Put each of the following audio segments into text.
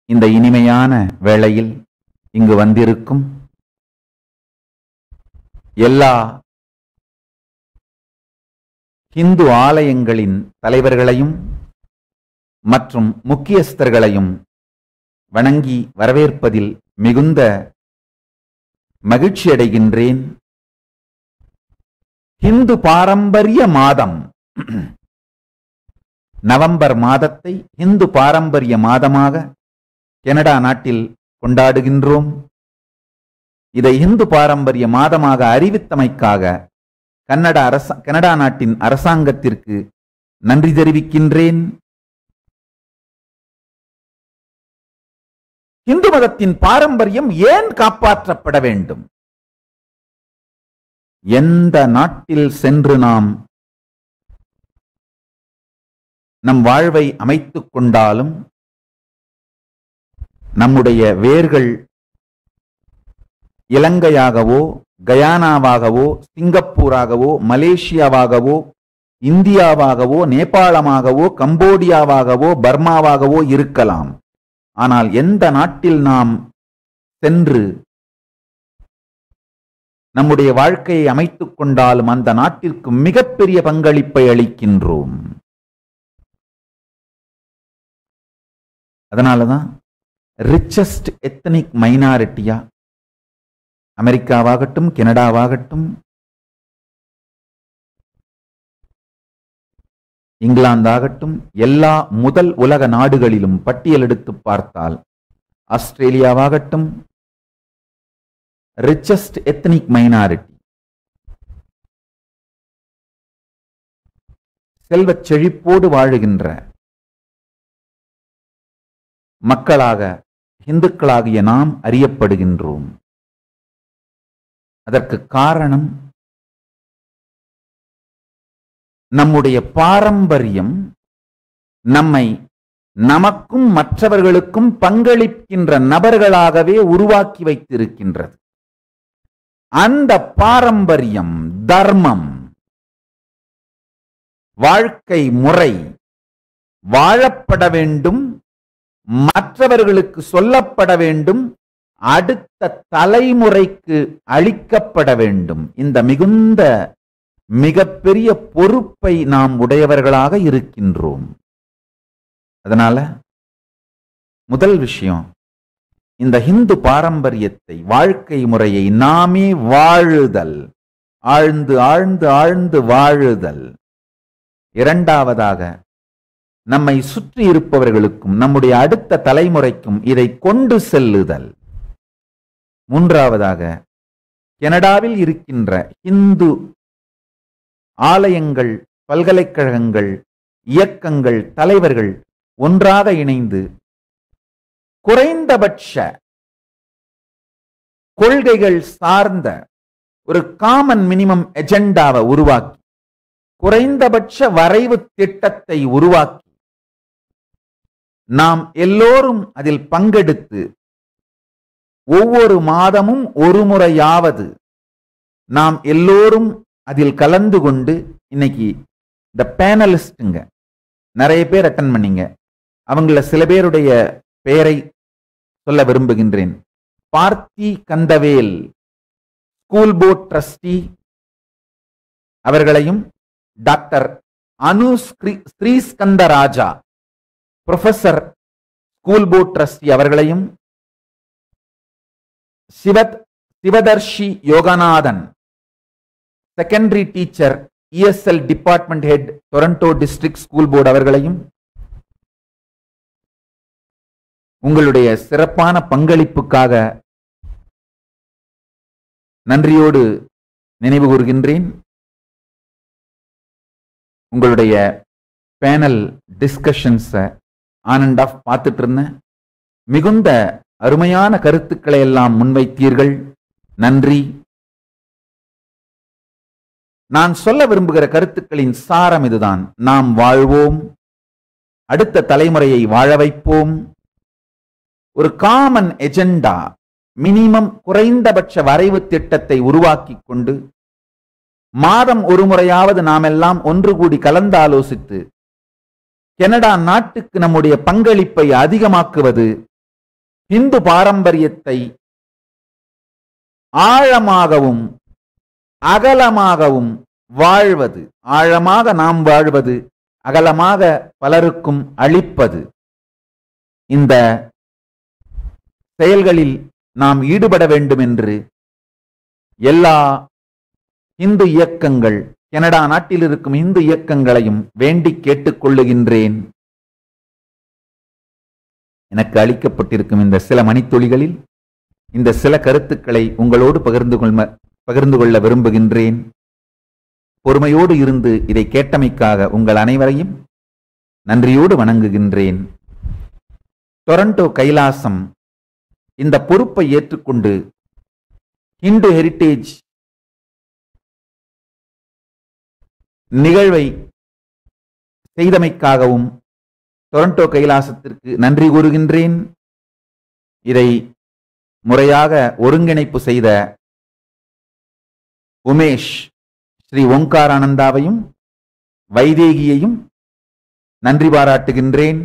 இந்த இனிமையான வேளையில் இங்கு வந்திருக்கும் எல்லா இந்து ஆலயங்களின் தலைவர்களையும் மற்றும் முக்கியஸ்தர்களையும் வணங்கி வரவேற்பதில் மிகுந்த மகிழ்ச்சி அடைகின்றேன் இந்து பாரம்பரிய மாதம் நவம்பர் மாதத்தை இந்து பாரம்பரிய மாதமாக கனடா நாட்டில் கொண்டாடுகின்றோம் இதை இந்து பாரம்பரிய மாதமாக அறிவித்தமைக்காக கன்னட அரச கனடா நாட்டின் அரசாங்கத்திற்கு நன்றி தெரிவிக்கின்றேன் இந்து மதத்தின் பாரம்பரியம் ஏன் காப்பாற்றப்பட வேண்டும் எந்த நாட்டில் சென்று நாம் நம் வாழ்வை அமைத்துக் கொண்டாலும் நம்முடைய வேர்கள் இலங்கையாகவோ கயானாவாகவோ சிங்கப்பூராகவோ மலேசியாவாகவோ இந்தியாவாகவோ நேபாளமாகவோ கம்போடியாவாகவோ பர்மாவாகவோ இருக்கலாம் ஆனால் எந்த நாட்டில் நாம் சென்று நம்முடைய வாழ்க்கையை அமைத்துக் கொண்டாலும் அந்த நாட்டிற்கு மிகப்பெரிய பங்களிப்பை அளிக்கின்றோம் அதனாலதான் ரிச்சஸ்ட் எத்தனிக் மைனாரிட்டியா அமெரிக்காவாகட்டும் கனடாவாகட்டும் இங்கிலாந்தாகட்டும் எல்லா முதல் உலக நாடுகளிலும் பட்டியலெடுத்து பார்த்தால் ஆஸ்திரேலியாவாகட்டும் ரிச்சஸ்ட் எத்தனிக் மைனாரிட்டி செல்வச் செழிப்போடு வாழுகின்ற மக்களாக இந்துக்களாகிய நாம் அறியப்படுகின்றோம் அதற்கு காரணம் நம்முடைய பாரம்பரியம் நம்மை நமக்கும் மற்றவர்களுக்கும் பங்களிக்கின்ற நபர்களாகவே உருவாக்கி வைத்திருக்கின்றது அந்த பாரம்பரியம் தர்மம் வாழ்க்கை முறை வாழப்பட வேண்டும் மற்றவர்களுக்கு சொல்லப்பட வேண்டும் அடுத்த தலைமுறைக்கு அளிக்கப்பட வேண்டும் இந்த மிகுந்த மிகப்பெரிய பொறுப்பை நாம் உடையவர்களாக இருக்கின்றோம் அதனால முதல் விஷயம் இந்த இந்து பாரம்பரியத்தை வாழ்க்கை முறையை நாமே வாழுதல் ஆழ்ந்து ஆழ்ந்து ஆழ்ந்து வாழுதல் இரண்டாவதாக நம்மை சுற்றி இருப்பவர்களுக்கும் நம்முடைய அடுத்த தலைமுறைக்கும் இதை கொண்டு செல்லுதல் மூன்றாவதாக கனடாவில் இருக்கின்ற இந்து ஆலயங்கள் பல்கலைக்கழகங்கள் இயக்கங்கள் தலைவர்கள் ஒன்றாக இணைந்து குறைந்தபட்ச கொள்கைகள் சார்ந்த ஒரு காமன் மினிமம் எஜெண்டாவை உருவாக்கி குறைந்தபட்ச வரைவு திட்டத்தை உருவாக்கி நாம் எல்லோரும் அதில் பங்கெடுத்து ஒவ்வொரு மாதமும் ஒரு முறையாவது நாம் எல்லோரும் அதில் கலந்து கொண்டு இன்னைக்கு இந்த பேனலிஸ்டுங்க நிறைய பேர் அட்டன் பண்ணீங்க அவங்கள சில பேருடைய பெயரை சொல்ல விரும்புகின்றேன் Parthi Kandavel school board trustee அவர்களையும் doctor Anu Sri Sriskandarajah professor school board trustee அவர்களையும் சிவத் Sivadharshi Yoganathan secondary teacher ESL department head Toronto district school board அவர்களையும் உங்களுடைய சிறப்பான பங்களிப்புக்காக நன்றியோடு நினைவு கூறுகின்றேன் உங்களுடைய பேனல் டிஸ்கஷன்ஸை ஆன் அண்ட் ஆஃப் பார்த்துட்டு இருந்தேன் மிகுந்த அருமையான கருத்துக்களை எல்லாம் முன்வைத்தீர்கள் நன்றி நான் சொல்ல விரும்புகிற கருத்துக்களின் சாரம் இதுதான் நாம் வாழ்வோம் அடுத்த தலைமுறையை வாழ வைப்போம் ஒரு காமன் எஜெண்டா மினிமம் குறைந்தபட்ச வரைவு திட்டத்தை உருவாக்கி கொண்டு மாதம் ஒரு முறையாவது நாம் எல்லாம் ஒன்று கூடி கலந்தாலோசித்து கனடா நாட்டுக்கு நம்முடைய பங்களிப்பை அதிகமாக்குவது இந்து பாரம்பரியத்தை ஆழமாகவும் அகலமாகவும் வாழ்வது ஆழமாக நாம் வாழ்வது அகலமாக பலருக்கும் அளிப்பது இந்த செயல்களில் நாம் ஈடுபட வேண்டும் என்று எல்லா இந்து இயக்கங்கள் கனடா நாட்டில் இருக்கும் இந்து இயக்கங்களையும் வேண்டி கேட்டுக்கொள்ளுகின்றேன் எனக்கு அளிக்கப்பட்டிருக்கும் இந்த சில மணித்துளிகளில் இந்த சில கருத்துக்களை உங்களோடு பகிர்ந்து கொள்ள பகிர்ந்து கொள்ள விரும்புகின்றேன் பொறுமையோடு இருந்து இதை கேட்டமைக்காக உங்கள் அனைவரையும் நன்றியோடு வணங்குகின்றேன் டொரண்டோ கைலாசம் இந்த பொறுப்பை ஏற்றுக்கொண்டு இந்து ஹெரிட்டேஜ் நிகழ்வை செய்தமைக்காகவும் டொரண்டோ கைலாசத்திற்கு நன்றி கூறுகின்றேன் இதை முறையாக ஒருங்கிணைப்பு செய்த உமேஷ் ஸ்ரீ ஓங்காரானந்தாவையும் வைதேகியையும் நன்றி பாராட்டுகின்றேன்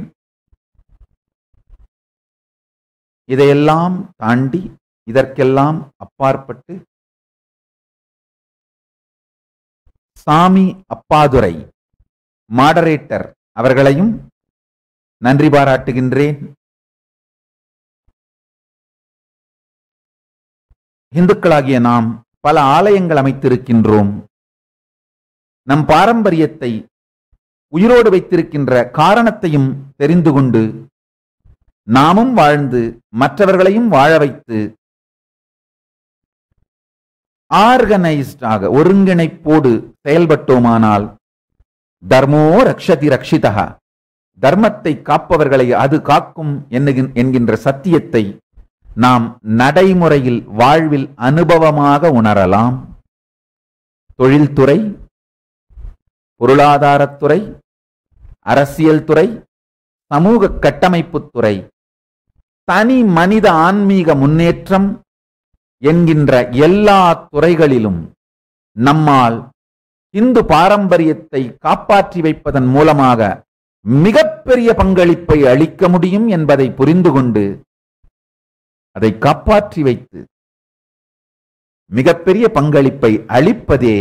இதையெல்லாம் தாண்டி இதற்கெல்லாம் அப்பாற்பட்டு சாமி அப்பாதுரை மாடரேட்டர் அவர்களையும் நன்றி பாராட்டுகின்றேன் இந்துக்களாகிய நாம் பல ஆலயங்கள் அமைத்திருக்கின்றோம் நம் பாரம்பரியத்தை உயிரோடு வைத்திருக்கின்ற காரணத்தையும் தெரிந்து கொண்டு நாமும் வாழ்ந்து மற்றவர்களையும் வாழ வைத்து ஆர்கனைஸ்டாக ஒருங்கிணைப்போடு செயல்பட்டோமானால் தர்மோ ரக்ஷதி ரக்ஷிதா தர்மத்தை காப்பவர்களை அது காக்கும் என்ணுகின்- என்கின்ற சத்தியத்தை நாம் நடைமுறையில் வாழ்வில் அனுபவமாக உணரலாம் தொழில்துறை பொருளாதாரத்துறை அரசியல் துறை சமூக கட்டமைப்புத் துறை தனி மனித ஆன்மீக முன்னேற்றம் என்கின்ற எல்லா துறைகளிலும் நம்மால் இந்து பாரம்பரியத்தை காப்பாற்றி வைப்பதன் மூலமாக மிகப்பெரிய பங்களிப்பை அளிக்க முடியும் என்பதை புரிந்து கொண்டு அதை காப்பாற்றி வைத்து மிகப்பெரிய பங்களிப்பை அளிப்பதே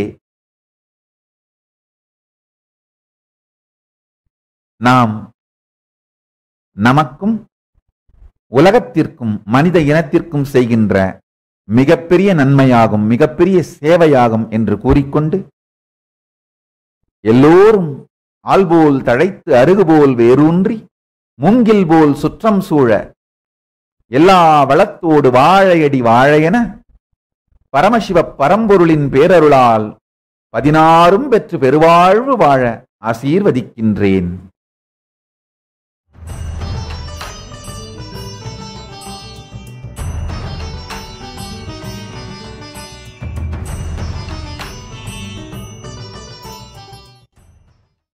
நாம் நமக்கும் உலகத்திற்கும் மனித இனத்திற்கும் செய்கின்ற மிகப்பெரிய நன்மையாகும் மிகப்பெரிய சேவையாகும் என்று கூறிக்கொண்டு எல்லோரும் ஆள்போல் தழைத்து அருகுபோல் வேரூன்றி மூங்கில் போல் சுற்றம் சூழ எல்லா வளத்தோடு வாழையடி வாழையென பரமசிவ பரம்பொருளின் பேரருளால் பதினாறும் பெற்று பெருவாழ்வு வாழ ஆசீர்வதிக்கின்றேன்